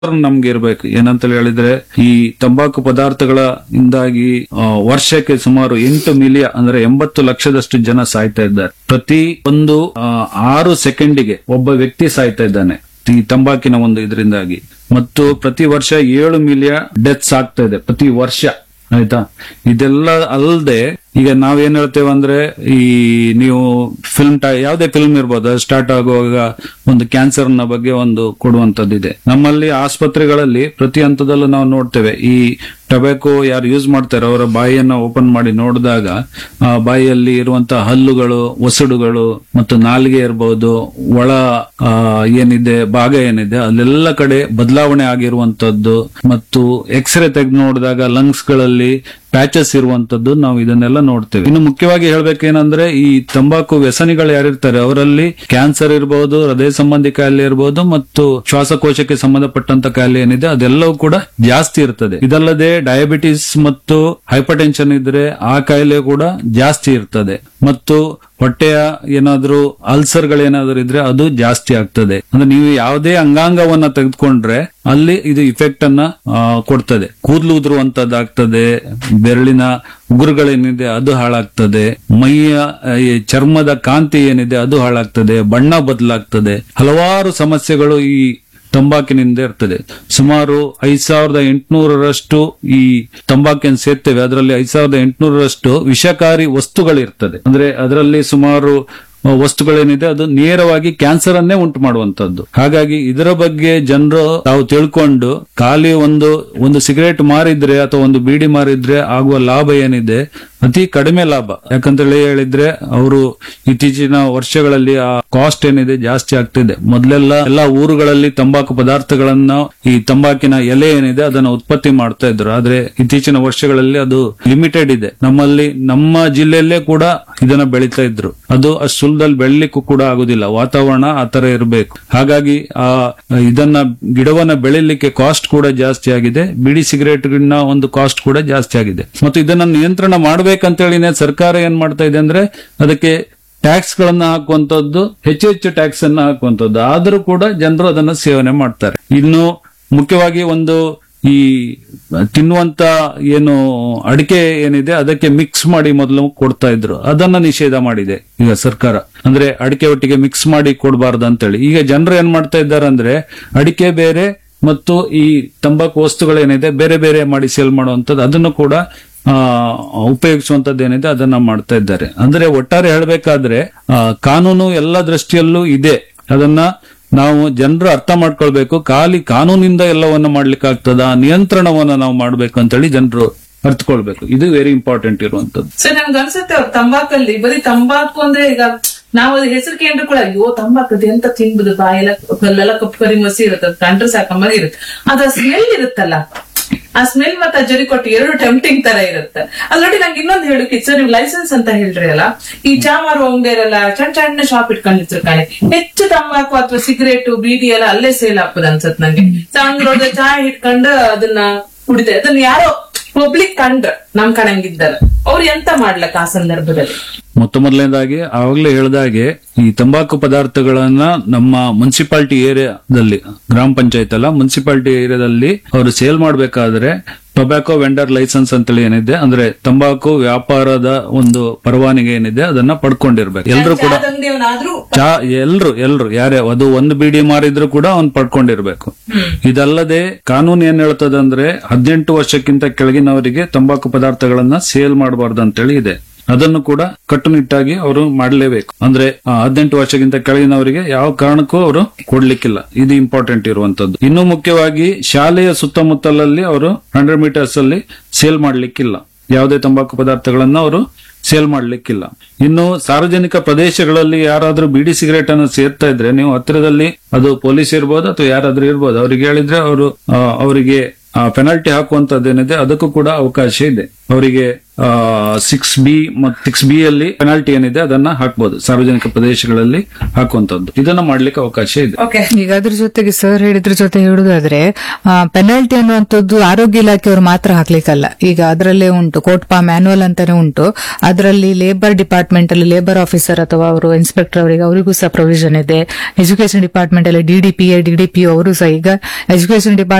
ನಮ್ಗೆ ಇರ್ಬೇಕು ಏನಂತ ಹೇಳಿದ್ರೆ ಈ ತಂಬಾಕು ಪದಾರ್ಥಗಳ ಇಂದಾಗಿ ಆ, ವರ್ಷಕ್ಕೆ ಸುಮಾರು ಎಂಟು ಮಿಲಿಯನ್ ಅಂದ್ರೆ ಎಂಬತ್ತು ಲಕ್ಷದಷ್ಟು ಜನ ಸಾಯ್ತಾ ಇದ್ದಾರೆ ಪ್ರತಿ ಒಂದು ಆ, ಆರು ಸೆಕೆಂಡಿಗೆ ಒಬ್ಬ ವ್ಯಕ್ತಿ ಸಾಯ್ತಾ ಇದ್ದಾನೆ ಈ ತಂಬಾಕಿನ ಒಂದು ಇದರಿಂದಾಗಿ ಮತ್ತು ಪ್ರತಿ ವರ್ಷ ಏಳು ಮಿಲಿಯನ್ ಡೆತ್ಸ್ ಆಗ್ತಾ ಇದೆ ಪ್ರತಿ ವರ್ಷ ಆಯ್ತಾ ಇದೆಲ್ಲ ಅಲ್ಲದೆ ಈಗ ನಾವೇನ್ ಹೇಳ್ತೇವೆ ಅಂದ್ರೆ ಈ ನೀವು ಫಿಲ್ಮ್ ಯಾವುದೇ ಫಿಲ್ಮ್ ಇರ್ಬೋದು ಸ್ಟಾರ್ಟ್ ಆಗುವಾಗ ಒಂದು ಕ್ಯಾನ್ಸರ್ ನ ಬಗ್ಗೆ ಒಂದು ಕೊಡುವಂತದ್ದಿದೆ ನಮ್ಮಲ್ಲಿ ಆಸ್ಪತ್ರೆಗಳಲ್ಲಿ ಪ್ರತಿ ಹಂತದಲ್ಲೂ ನಾವು ನೋಡ್ತೇವೆ ಈ ಟೊಬ್ಯಾಕೋ ಯಾರು ಯೂಸ್ ಮಾಡ್ತಾರೆ ಅವರ ಬಾಯಿಯನ್ನ ಓಪನ್ ಮಾಡಿ ನೋಡಿದಾಗ ಆ ಬಾಯಿಯಲ್ಲಿ ಇರುವಂತಹ ಹಲ್ಲುಗಳು ಒಸಡುಗಳು ಮತ್ತು ನಾಲಿಗೆ ಇರಬಹುದು ಒಳ ಆ, ಏನಿದೆ ಭಾಗ ಏನಿದೆ ಅಲ್ಲೆಲ್ಲ ಕಡೆ ಬದಲಾವಣೆ ಆಗಿರುವಂತದ್ದು ಮತ್ತು ಎಕ್ಸ್ರೇ ತೆಗೆದು ನೋಡಿದಾಗ ಲಂಗ್ಸ್ ಗಳಲ್ಲಿ ಪ್ಯಾಚಸ್ ಇರುವಂತದ್ದು ನಾವು ಇದನ್ನೆಲ್ಲ ನೋಡ್ತೇವೆ ಇನ್ನು ಮುಖ್ಯವಾಗಿ ಹೇಳ್ಬೇಕೇನಂದ್ರೆ ಈ ತಂಬಾಕು ವ್ಯಸನಿಗಳು ಯಾರಿರ್ತಾರೆ ಅವರಲ್ಲಿ ಕ್ಯಾನ್ಸರ್ ಇರಬಹುದು ಹೃದಯ ಸಂಬಂಧಿ ಕಾಯಿಲೆ ಇರಬಹುದು ಮತ್ತು ಶ್ವಾಸಕೋಶಕ್ಕೆ ಸಂಬಂಧಪಟ್ಟಂತ ಕಾಯಿಲೆ ಏನಿದೆ ಅದೆಲ್ಲವೂ ಕೂಡ ಜಾಸ್ತಿ ಇರ್ತದೆ ಇದಲ್ಲದೆ ಡಯಾಬಿಟಿಸ್ ಮತ್ತು ಹೈಪರ್ ಟೆನ್ಷನ್ ಇದ್ರೆ ಆ ಕಾಯಿಲೆ ಕೂಡ ಜಾಸ್ತಿ ಇರ್ತದೆ ಮತ್ತು ಹೊಟ್ಟೆಯ ಏನಾದ್ರೂ ಅಲ್ಸರ್ ಗಳೇನಾದ್ರೂ ಇದ್ರೆ ಅದು ಜಾಸ್ತಿ ಆಗ್ತದೆ ಅಂದ್ರೆ ನೀವು ಯಾವುದೇ ಅಂಗಾಂಗವನ್ನ ತೆಗೆದುಕೊಂಡ್ರೆ ಅಲ್ಲಿ ಇದು ಇಫೆಕ್ಟ್ ಅನ್ನ ಆ, ಕೊಡ್ತದೆ ಕೂದಲು ಉದುರುವಂತದ್ದಾಗ್ತದೆ ಬೆರಳಿನ ಉಗುರುಗಳೇನಿದೆ ಅದು ಹಾಳಾಗ್ತದೆ ಮೈಯ ಆ, ಈ ಚರ್ಮದ ಕಾಂತಿ ಏನಿದೆ ಅದು ಹಾಳಾಗ್ತದೆ ಬಣ್ಣ ಬದಲಾಗ್ತದೆ ಹಲವಾರು ಸಮಸ್ಯೆಗಳು ಈ ತಂಬಾಕಿನಿಂದ ಇರ್ತದೆ ಸುಮಾರು ಐದ್ ಸಾವಿರದ ಎಂಟುನೂರರಷ್ಟು ಈ ತಂಬಾಕಿನ ಸೇರ್ತೇವೆ ಅದರಲ್ಲಿ ಐದ್ ಸಾವಿರದ ಎಂಟುನೂರರಷ್ಟು ವಿಷಕಾರಿ ವಸ್ತುಗಳಿರ್ತದೆ ಅಂದ್ರೆ ಅದರಲ್ಲಿ ಸುಮಾರು ಆ, ವಸ್ತುಗಳೇನಿದೆ ಅದು ನೇರವಾಗಿ ಕ್ಯಾನ್ಸರ್ ಅನ್ನೇ ಉಂಟು ಮಾಡುವಂತದ್ದು ಹಾಗಾಗಿ ಇದರ ಬಗ್ಗೆ ಜನರು ತಾವು ತಿಳ್ಕೊಂಡು ಖಾಲಿ ಒಂದು ಒಂದು ಸಿಗರೇಟ್ ಮಾರಿದ್ರೆ ಅಥವಾ ಒಂದು ಬೀಡಿ ಮಾರಿದ್ರೆ ಆಗುವ ಲಾಭ ಏನಿದೆ ಅತಿ ಕಡಿಮೆ ಲಾಭ ಯಾಕಂತೇಳಿ ಹೇಳಿದ್ರೆ ಅವರು ಇತ್ತೀಚಿನ ವರ್ಷಗಳಲ್ಲಿ ಆ ಕಾಸ್ಟ್ ಏನಿದೆ ಜಾಸ್ತಿ ಆಗ್ತಿದೆ ಮೊದಲೆಲ್ಲ ಎಲ್ಲಾ ಊರುಗಳಲ್ಲಿ ತಂಬಾಕು ಪದಾರ್ಥಗಳನ್ನ ಈ ತಂಬಾಕಿನ ಎಲೆ ಏನಿದೆ ಅದನ್ನ ಉತ್ಪತ್ತಿ ಮಾಡ್ತಾ ಇದ್ರು ಆದ್ರೆ ಇತ್ತೀಚಿನ ವರ್ಷಗಳಲ್ಲಿ ಅದು ಲಿಮಿಟೆಡ್ ಇದೆ ನಮ್ಮಲ್ಲಿ ನಮ್ಮ ಜಿಲ್ಲೆಯಲ್ಲೇ ಕೂಡ ಇದನ್ನ ಬೆಳೀತಾ ಇದ್ರು ಅದು ಅಷ್ಟು ಸುಲಭದಲ್ಲಿ ಬೆಳಿಲಿಕ್ಕೂ ಕೂಡ ಆಗುದಿಲ್ಲ ವಾತಾವರಣ ಆ ತರ ಇರಬೇಕು ಹಾಗಾಗಿ ಆ ಇದನ್ನ ಗಿಡವನ್ನ ಬೆಳಿಲಿಕ್ಕೆ ಕಾಸ್ಟ್ ಕೂಡ ಜಾಸ್ತಿ ಆಗಿದೆ ಬಿಡಿ ಸಿಗರೇಟ್ ಒಂದು ಕಾಸ್ಟ್ ಕೂಡ ಜಾಸ್ತಿ ಆಗಿದೆ ಮತ್ತು ಇದನ್ನ ನಿಯಂತ್ರಣ ಮಾಡ್ಬೇಕಂತೇಳಿನೇ ಸರ್ಕಾರ ಏನ್ ಮಾಡ್ತಾ ಇದೆ ಅಂದ್ರೆ ಅದಕ್ಕೆ ಟ್ಯಾಕ್ಸ್ ಗಳನ್ನ ಹಾಕುವಂತದ್ದು ಹೆಚ್ಚು ಹೆಚ್ಚು ಟ್ಯಾಕ್ಸ್ ಅನ್ನ ಹಾಕುವಂತದ್ದು ಆದ್ರೂ ಕೂಡ ಜನರು ಅದನ್ನ ಸೇವನೆ ಮಾಡ್ತಾರೆ ಇನ್ನು ಮುಖ್ಯವಾಗಿ ಒಂದು ಈ ತಿನ್ನುವಂತ ಏನು ಅಡಿಕೆ ಏನಿದೆ ಅದಕ್ಕೆ ಮಿಕ್ಸ್ ಮಾಡಿ ಮೊದಲು ಕೊಡ್ತಾ ಇದ್ರು ಅದನ್ನ ನಿಷೇಧ ಮಾಡಿದೆ ಈಗ ಸರ್ಕಾರ ಅಂದ್ರೆ ಅಡಿಕೆ ಒಟ್ಟಿಗೆ ಮಿಕ್ಸ್ ಮಾಡಿ ಕೊಡಬಾರ್ದು ಅಂತೇಳಿ ಈಗ ಜನರು ಏನ್ ಮಾಡ್ತಾ ಇದ್ದಾರೆ ಅಂದ್ರೆ ಅಡಿಕೆ ಬೇರೆ ಮತ್ತು ಈ ತಂಬಾಕು ವಸ್ತುಗಳೇನಿದೆ ಬೇರೆ ಬೇರೆ ಮಾಡಿ ಸೇಲ್ ಮಾಡುವಂತದ್ದು ಅದನ್ನು ಕೂಡ ಆ, ಉಪಯೋಗಿಸುವಂತದ್ದು ಏನಿದೆ ಅದನ್ನ ಮಾಡ್ತಾ ಇದ್ದಾರೆ ಅಂದ್ರೆ ಒಟ್ಟಾರೆ ಹೇಳ್ಬೇಕಾದ್ರೆ ಆ, ಕಾನೂನು ಎಲ್ಲ ದೃಷ್ಟಿಯಲ್ಲೂ ಇದೆ ಅದನ್ನ ನಾವು ಜನರು ಅರ್ಥ ಮಾಡ್ಕೊಳ್ಬೇಕು ಖಾಲಿ ಕಾನೂನಿಂದ ಎಲ್ಲವನ್ನ ಮಾಡ್ಲಿಕ್ಕೆ ಆಗ್ತದ ನಿಯಂತ್ರಣವನ್ನ ನಾವು ಮಾಡ್ಬೇಕು ಅಂತೇಳಿ ಜನರು ಅರ್ಥಕೊಳ್ಬೇಕು ಇದು ವೆರಿ ಇಂಪಾರ್ಟೆಂಟ್ ಇರುವಂತದ್ದು ಸರ್ ನನ್ಗೆ ಅನ್ಸುತ್ತೆ ಅವ್ರು ತಂಬಾಕಲ್ಲಿ ಬರೀ ತಂಬಾಕು ಅಂದ್ರೆ ಈಗ ನಾವು ಅದು ಹೆಸರು ಕೇಂದ್ರ ಕೂಡ ಅಯ್ಯೋ ತಂಬಾಕದು ಎಂತ ತಿನ್ಬುದು ಬಾಯೆಲ್ಲ ಕಲ್ಲೆಲ್ಲ ಕಪ್ಪು ಕರಿ ಮಸಿ ಇರುತ್ತೆ ಅದು ಕಂಡ್ರೆ ಸಾಕಂಬ ಇರುತ್ತೆ ಅದ ಸ್ಮೆಲ್ ಇರುತ್ತಲ್ಲ ಆ ಸ್ಮೆಲ್ ಮತ್ತೆ ಆ ಜರಿ ಕೊಟ್ಟು ಎರಡು ಟೆಂಪ್ಟಿಂಗ್ ತರ ಇರುತ್ತೆ ಅದ್ ನೋಡಿ ನಂಗೆ ಇನ್ನೊಂದು ಹೇಳಕ್ಕೆ ಸರ್ ನೀವು ಲೈಸೆನ್ಸ್ ಅಂತ ಹೇಳ್ರಿ ಅಲ್ಲ ಈ ಚಾ ಮಾರುವ ಅಂಗಡಿಯರೆಲ್ಲ ಸಣ್ಣ ಸಣ್ಣ ಶಾಪ್ ಇಟ್ಕೊಂಡಿರ್ತಾರೆ ಕಾಣೆ ಹೆಚ್ಚು ತಂಬಾಕು ಅಥವಾ ಸಿಗರೇಟ್ ಬೀಡಿ ಎಲ್ಲ ಅಲ್ಲೇ ಸೇಲ್ ಆಗ್ತದೆ ಅನ್ಸತ್ ನಂಗೆ ಸಣ್ಣ ರೋಡ್ ಚಾ ಇಟ್ಕೊಂಡು ಅದನ್ನ ಕುಡಿತಾರೆ ಅದನ್ನ ಯಾರೋ ಪಬ್ಲಿಕ್ ಕಂಡ್ ನಮ್ ಕಣಂಗಿದ್ದಾರೆ ಅವ್ರು ಎಂತ ಮಾಡ್ಲಕ್ಕ ಆ ಸಂದರ್ಭದಲ್ಲಿ ಮೊತ್ತ ಮೊದಲನೇದಾಗಿ ಆವಾಗಲೇ ಹೇಳಿದಾಗೆ ಈ ತಂಬಾಕು ಪದಾರ್ಥಗಳನ್ನ ನಮ್ಮ ಮುನ್ಸಿಪಾಲಿಟಿ ಏರಿಯಾದಲ್ಲಿ ಗ್ರಾಮ ಪಂಚಾಯತ್ ಅಲ್ಲ ಮುನ್ಸಿಪಾಲಿಟಿ ಏರಿಯಾದಲ್ಲಿ ಅವರು ಸೇಲ್ ಮಾಡಬೇಕಾದ್ರೆ ಟೊಬ್ಯಾಕೋ ವೆಂಡರ್ ಲೈಸೆನ್ಸ್ ಅಂತೇಳಿ ಏನಿದೆ ಅಂದ್ರೆ ತಂಬಾಕು ವ್ಯಾಪಾರದ ಒಂದು ಪರವಾನಗಿ ಏನಿದೆ ಅದನ್ನ ಪಡ್ಕೊಂಡಿರ್ಬೇಕು ಎಲ್ರು ಕೂಡ ಚಾದ ಅಂಗಡಿಯವನಾದ್ರೂ ಚಾ ಎಲ್ರು ಎಲ್ರು ಯಾರೇ ಅದು ಒಂದು ಬಿಡಿ ಮಾರಿದ್ರು ಕೂಡ ಅವ್ನು ಪಡ್ಕೊಂಡಿರ್ಬೇಕು ಇದಲ್ಲದೆ ಕಾನೂನು ಏನ್ ಹೇಳ್ತದೆ ಅಂದ್ರೆ ಹದಿನೆಂಟು ವರ್ಷಕ್ಕಿಂತ ಕೆಳಗಿನವರಿಗೆ ತಂಬಾಕು ಪದಾರ್ಥಗಳನ್ನ ಸೇಲ್ ಮಾಡಬಾರ್ದು ಅಂತೇಳಿ ಇದೆ ಅದನ್ನು ಕೂಡ ಕಟ್ಟುನಿಟ್ಟಾಗಿ ಅವರು ಮಾಡಲೇಬೇಕು ಅಂದ್ರೆ ಆ, ಹದಿನೆಂಟು ವರ್ಷಕ್ಕಿಂತ ಕೆಳಗಿನವರಿಗೆ ಯಾವ ಕಾರಣಕ್ಕೂ ಅವರು ಕೊಡ್ಲಿಕ್ಕಿಲ್ಲ ಇದು ಇಂಪಾರ್ಟೆಂಟ್ ಇರುವಂತದ್ದು ಇನ್ನು ಮುಖ್ಯವಾಗಿ ಶಾಲೆಯ ಸುತ್ತಮುತ್ತಲಲ್ಲಿ ಅವರು ಹಂಡ್ರೆಡ್ ಮೀಟರ್ಸ್ ಅಲ್ಲಿ ಸೇಲ್ ಮಾಡ್ಲಿಕ್ಕಿಲ್ಲ ಯಾವುದೇ ತಂಬಾಕು ಪದಾರ್ಥಗಳನ್ನ ಅವರು ಸೇಲ್ ಮಾಡ್ಲಿಕ್ಕಿಲ್ಲ ಇನ್ನು ಸಾರ್ವಜನಿಕ ಪ್ರದೇಶಗಳಲ್ಲಿ ಯಾರಾದ್ರೂ ಬಿಡಿ ಸಿಗರೇಟ್ ಅನ್ನು ಸೇರ್ತಾ ಇದ್ರೆ ನೀವು ಹತ್ತಿರದಲ್ಲಿ ಅದು ಪೊಲೀಸ್ ಇರ್ಬೋದು ಅಥವಾ ಯಾರಾದ್ರೂ ಇರ್ಬೋದು ಅವ್ರಿಗೆ ಹೇಳಿದ್ರೆ ಅವರು ಅವರಿಗೆ ಪೆನಾಲ್ಟಿ ಹಾಕುವಂತದ್ದೇನಿದೆ ಅದಕ್ಕೂ ಕೂಡ ಅವಕಾಶ ಇದೆ ಅವರಿಗೆ ಸಿಕ್ಸ್ ಬಿ ಮತ್ತು ಸಿಕ್ಸ್ ಬಿ ಅಲ್ಲಿ ಪೆನಾಲ್ಟಿ ಏನಿದೆ ಅದನ್ನ ಹಾಕ್ಬೋದು ಸಾರ್ವಜನಿಕ ಪ್ರದೇಶಗಳಲ್ಲಿ ಹಾಕುವಂತದ್ದು ಇದನ್ನ ಮಾಡ್ಲಿಕ್ಕೆ ಅವಕಾಶ ಇದೆ ಓಕೆ ಈಗ ಅದ್ರ ಜೊತೆಗೆ ಸರ್ ಹೇಳಿದ್ರ ಜೊತೆ ಹೇಳುದಾದ್ರೆ ಪೆನಾಲ್ಟಿ ಅನ್ನುವಂಥದ್ದು ಆರೋಗ್ಯ ಇಲಾಖೆಯವರು ಮಾತ್ರ ಹಾಕ್ಲಿಕ್ಕಲ್ಲ ಈಗ ಅದರಲ್ಲೇ ಉಂಟು ಕೋಟ್ಪಾ ಮ್ಯಾನುವಲ್ ಅಂತಾನೆ ಉಂಟು ಅದರಲ್ಲಿ ಲೇಬರ್ ಡಿಪಾರ್ಟ್ಮೆಂಟ್ ಅಲ್ಲಿ ಲೇಬರ್ ಆಫೀಸರ್ ಅಥವಾ ಅವರು ಇನ್ಸ್ಪೆಕ್ಟರ್ ಅವರಿಗೆ ಅವರಿಗೂ ಸಹ ಪ್ರೊವಿಷನ್ ಇದೆ ಎಜುಕೇಶನ್ ಡಿಪಾರ್ಟ್ಮೆಂಟ್ ಅಲ್ಲಿ ಡಿಡಿಪಿ ಡಿಡಿಪಿ ಅವರು ಸಹ ಈಗ ಎಜುಕೇಶನ್ ಡಿಪಾರ್ಟ್ಮೆಂಟ್